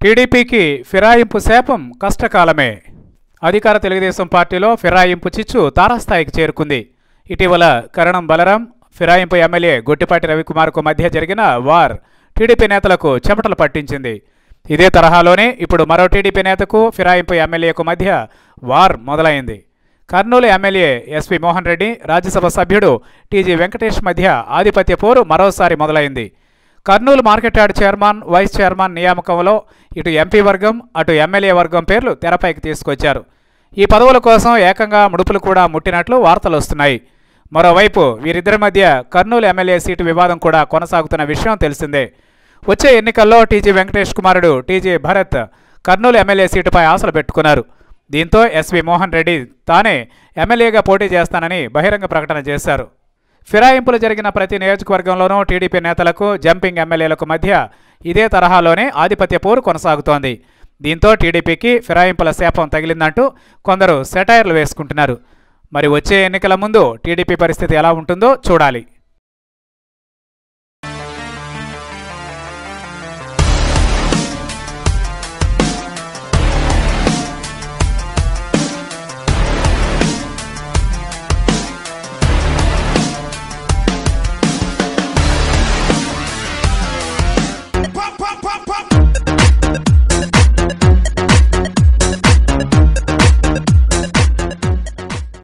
టీడీపీకి ఫిరాయింపు శాపం కష్టకాలమే అధికార తెలుగుదేశం పార్టీలో ఫిరాయింపు చిచ్చు తారాస్థాయికి చేరుకుంది ఇటీవల కరణం బలరాం ఫిరాయింపు ఎమ్మెల్యే గొట్టిపాటి రవికుమార్కు మధ్య జరిగిన వార్ టీడీపీ నేతలకు చెమటలు పట్టించింది ఇదే తరహాలోనే ఇప్పుడు మరో టీడీపీ నేతకు ఫిరాయింపు ఎమ్మెల్యేకు మధ్య వార్ మొదలైంది కర్నూలు ఎమ్మెల్యే ఎస్పీ మోహన్ రెడ్డి రాజ్యసభ సభ్యుడు టీజీ వెంకటేష్ మధ్య ఆధిపత్య పోరు మరోసారి మొదలైంది Kurnool market yard chairman vice chairman నియామకంలో ఇటు ఎంపీ వర్గం అటు ఎమ్మెల్యే వర్గం పేర్లు తెరపైకి తీసుకొచ్చారు ఈ పదవుల కోసం ఏకంగా ముడుపులు కూడా ముట్టినట్లు వార్తలు వస్తున్నాయి మరోవైపు వీరిద్దరి మధ్య కర్నూలు ఎమ్మెల్యే సీటు వివాదం కూడా కొనసాగుతున్న విషయం తెలిసిందే వచ్చే ఎన్నికల్లో టీజీ వెంకటేష్ కుమారుడు టీజీ భరత్ కర్నూలు ఎమ్మెల్యే సీటుపై ఆశలు పెట్టుకున్నారు దీంతో ఎస్వి మోహన్ రెడ్డి తానే ఎమ్మెల్యేగా పోటీ చేస్తానని బహిరంగ ప్రకటన చేశారు ఫిరాయింపులు జరిగిన ప్రతి నియోజకవర్గంలోనూ టీడీపీ నేతలకు జంపింగ్ ఎమ్మెల్యేలకు మధ్య ఇదే తరహాలోనే ఆధిపత్య పోరు కొనసాగుతోంది దీంతో టీడీపీకి ఫిరాయింపుల శాపం తగిలిందంటూ కొందరు సెటైర్లు వేసుకుంటున్నారు మరి వచ్చే ఎన్నికల ముందు టీడీపీ పరిస్థితి ఎలా ఉంటుందో చూడాలి